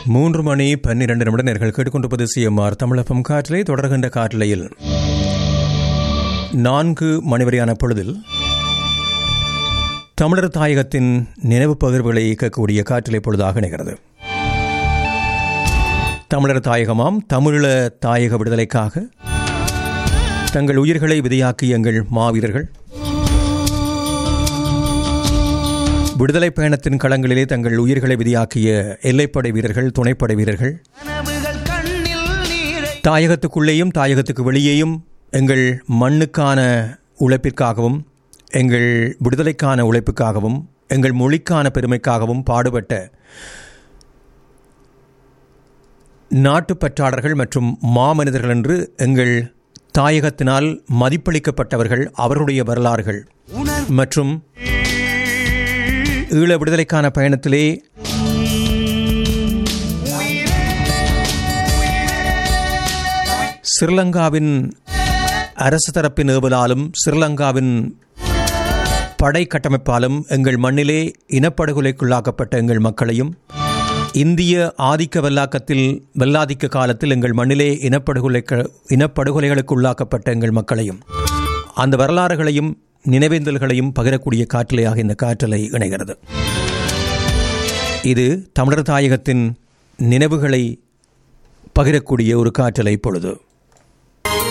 மூன்று மணி பன்னிரண்டு நிமிட நேர்கள் கேட்டுக்கொண்டிருப்பது சிஎம்ஆர் தமிழகம் காற்றிலே தொடர்கின்ற காற்றிலையில் நான்கு மணி வரையான பொழுதில் தமிழர் தாயகத்தின் நினைவு பகிர்வுகளை இயக்கக்கூடிய காற்றிலை பொழுதாக இணைகிறது தமிழர் தாயகமாம் தமிழீழ தாயக விடுதலைக்காக தங்கள் உயிர்களை விதையாக்கிய எங்கள் மாவீரர்கள் விடுதலை பயணத்தின் களங்களிலே தங்கள் உயிர்களை விதியாக்கிய எல்லைப்படை வீரர்கள் துணைப்படை வீரர்கள் கனவுகள் கண்ணில் நீரை தாயகத்துக்குள்ளேயும் தாயகத்துக்கு வெளியேயும் எங்கள் மண்ணுக்கான உழைப்பிற்காகவும் எங்கள் விடுதலைக்கான உழைப்புக்காகவும் எங்கள் மொழிக்கான பெருமைக்காகவும் பாடுபட்ட நாட்டுப்பற்றாளர்கள் மற்றும் மாமனிதர்கள் என்று எங்கள் தாயகத்தினால் மதிப்பளிக்கப்பட்டவர்கள் அவர்களுடைய வரலாறுகள் மற்றும் ஈழ விடுதலைக்கான பயணத்திலே ஸ்ரீலங்காவின் அரசு தரப்பின் ஏவலாலும் ஸ்ரீலங்காவின் படை கட்டமைப்பாலும் எங்கள் மண்ணிலே இனப்படுகொலைக்குள்ளாக்கப்பட்ட எங்கள் மக்களையும் இந்திய ஆதிக்க வெள்ளாக்கத்தில் வெள்ளாதிக்க காலத்தில் எங்கள் மண்ணிலே இனப்படுகொலை இனப்படுகொலைகளுக்கு உள்ளாக்கப்பட்ட எங்கள் மக்களையும் அந்த வரலாறுகளையும் நினைவேந்தல்களையும் பகிரக்கூடிய காற்றலையாக இந்த காற்றலை இணைகிறது இது தமிழர் தாயகத்தின் நினைவுகளை பகிரக்கூடிய ஒரு காற்றலை பொழுது